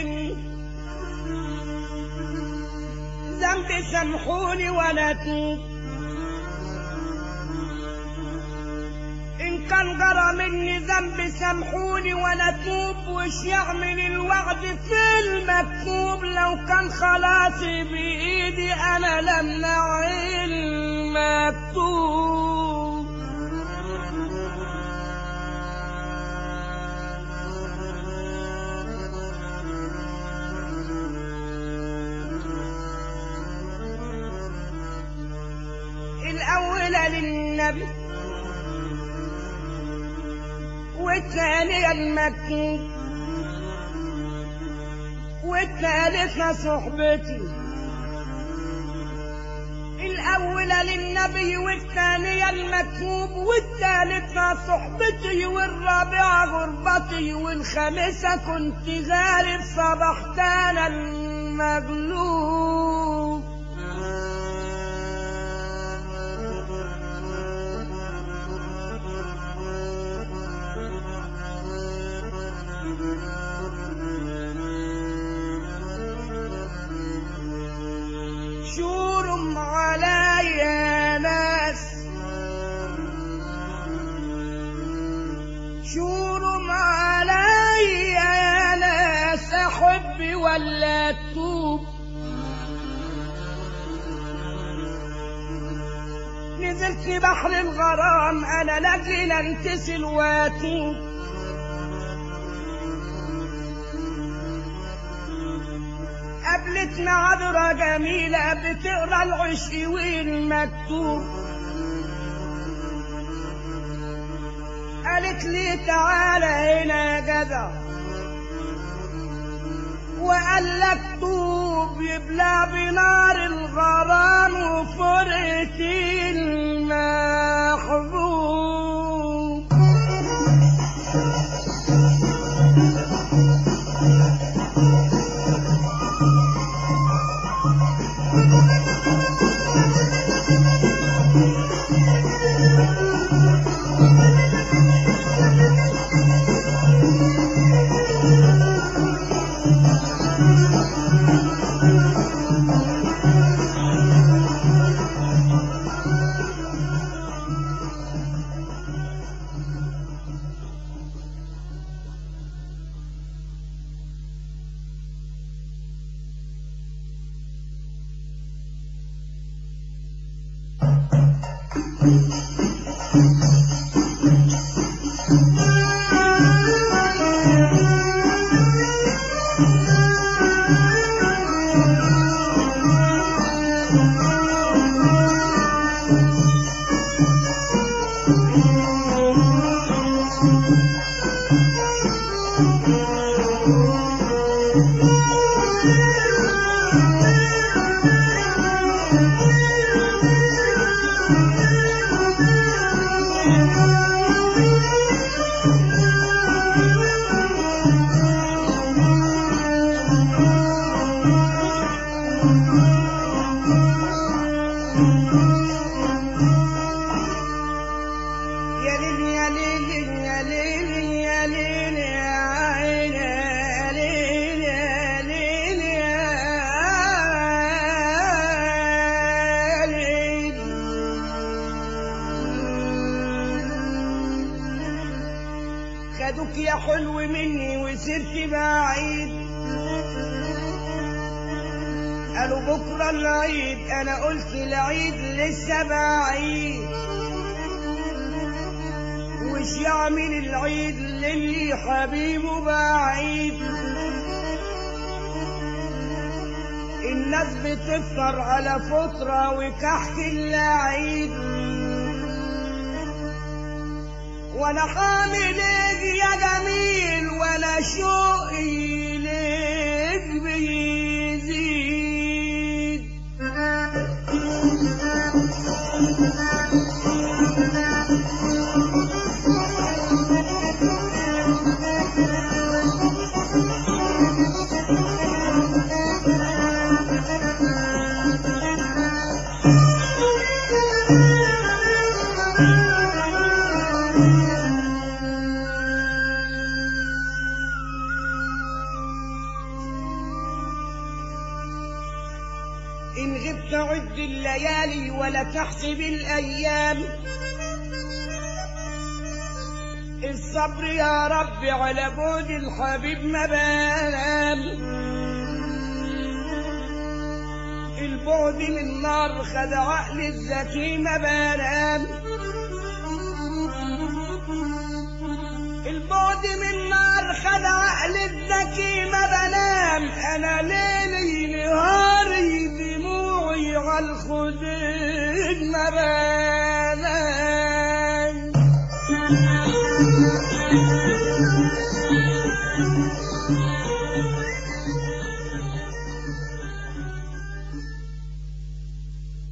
مني ذنبي سامحوني ولا توب إن كان جرى مني ذنب سامحوني ولا توب وش يعمل الوعد في المكتوب لو كان خلاصي بإيدي أنا لمنع المكتوب الأولى للنبي والثانية المكتوب والثالثة صحبتي الأولى للنبي والثانية المكتوب والثالثة صحبتي والرابعة غربتي والخامسة كنت غالب صبحت أنا المغلوب شورم عليا ناس شورم عليا ناس احب ولا توب نزلت بحر الغرام انا لاجل انتسل واتوب قابلتنا عذرة جميلة بتقرا العشق والمكتوب قالت لي تعالى هنا يا جدع وقال لك طوب يبلع بنار الغرام وفرقة المحبوب يا ليل يا ليل يا ليل يا ليل يا عين يا ليل يا ليل يا ليل خدوك يا حلو مني وسرت بعيد قالوا بكرة العيد أنا قلت العيد لسه بعيد وش يعمل العيد للي حبيبه بعيد الناس بتفطر على فطرة وكحك اللعيد وانا حامل ايدي يا جميل وانا شوقي ليك بيزيد إن غبت عد الليالي ولا تحسب الأيام الصبر يا رب على بود الحبيب ما بنام البعد من نار خد عقل الذكي ما بنام البعد من نار خد عقل الذكي ما بنام انا ليلي نهاري دموعي على الخدود ما بنام